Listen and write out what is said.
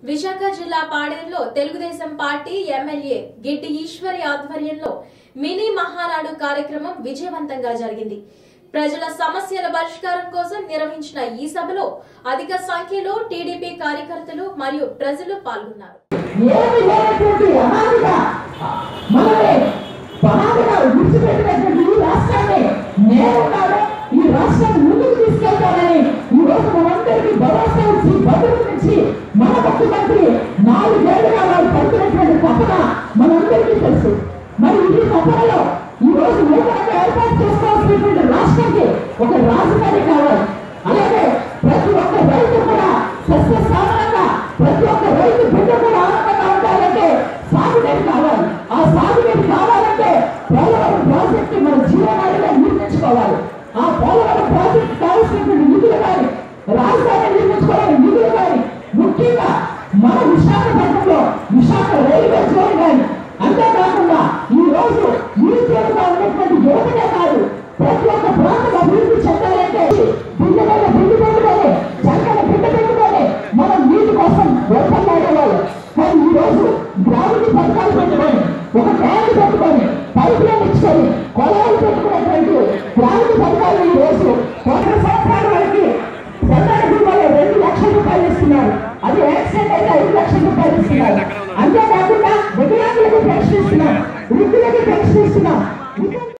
విశాఖ జిల్లా పాడేరులో Telugu Desam party MLA Giddi Eswari ఆధ్వర్యంలో మినీ మహానాడు కార్యక్రమం విజయవంతంగా జరిగింది ప్రజల సమస్యల పరిష్కారం కోసం నిర్వహించిన ఈ సభలో అధిక సంఖ్యలో టీడీపీ కార్యకర్తలు మరియు ప్రజలు పాల్గొన్నారు ఏమి లేనటువంటి అనాదిగా మనమే అనాదిగా విడిచిపెట్టినటువంటి ఈ రాష్ట్రాన్ని నేనున్నాను ఈ రాష్ట్రాన్ని ముందుకు తీసుకెళ్తానని ఈ రోజు మనందరికీ భరోసా ఇచ్చి భద్రతనిచ్చి మన ముఖ్యమంత్రి నాలుగేళ్లుగా వాళ్ళు పడుతున్నటువంటి తపన మనందరికీ తెలుసు మరి ఈ తపనలో ఈ రోజు నూతనంగా ఏర్పాటు చేసుకోవాల్సినటువంటి రాష్ట్రానికి ఒక రాజధాని కావాలి అలాగే ప్రతి ఒక్క రైతు కూడా సస్య సాధనంగా ప్రతి ఒక్క రైతు బిడ్డ కూడా ఆనందంగా ఉండాలంటే సాగునీరు కావాలి ఆ సాగునీరు కావాలంటే పోలవరం ప్రాజెక్టు మన జీవనాడిగా నిర్మించుకోవాలి ఆ పోలవరం ప్రాజెక్టు కావాల్సినటువంటి నిధులు కానీ రాజధాని నిర్మించుకోవాలని నిధులు కానీ ముఖ్యంగా మన విశాఖపట్నంలో విశాఖ రైల్వే జోన్ కానీ అంతేకాకుండా ఈ రోజు నిరుద్యోగంగా ఉన్నటువంటి యువతనే కాదు ప్రతి ఒక్క ప్రాంతం అభివృద్ధి చెందాలంటే బిడ్డ మీద బిడ్డ పెట్టుకొని చక్కని బిడ్డ పెట్టుకొని మనం నీటి కోసం వెళ్తాడేవాళ్ళు కానీ ఈ రోజు గ్రామీణ పథకాలు పెట్టుకొని ఒక ట్యాంక్ పెట్టుకొని పైప్ లైన్ ఇచ్చుకొని కొలాలు పెట్టుకున్నటువంటి గ్రామీణ పథకాలు ఈ రోజు ఒక సంవత్సరాల వరకు సంతాన కుటుంబాలు రెండు లక్షల రూపాయలు ఇస్తున్నారు అది యాక్సిడెంట్ అయితే ఐదు లక్షల రూపాయలు ఇస్తున్నారు అంతేకాకుండా వికలాంగులకు పెన్షన్ ఇస్తున్నాం వృద్ధులకు పెన్షన్ ఇస్తున్నాం ఇంకా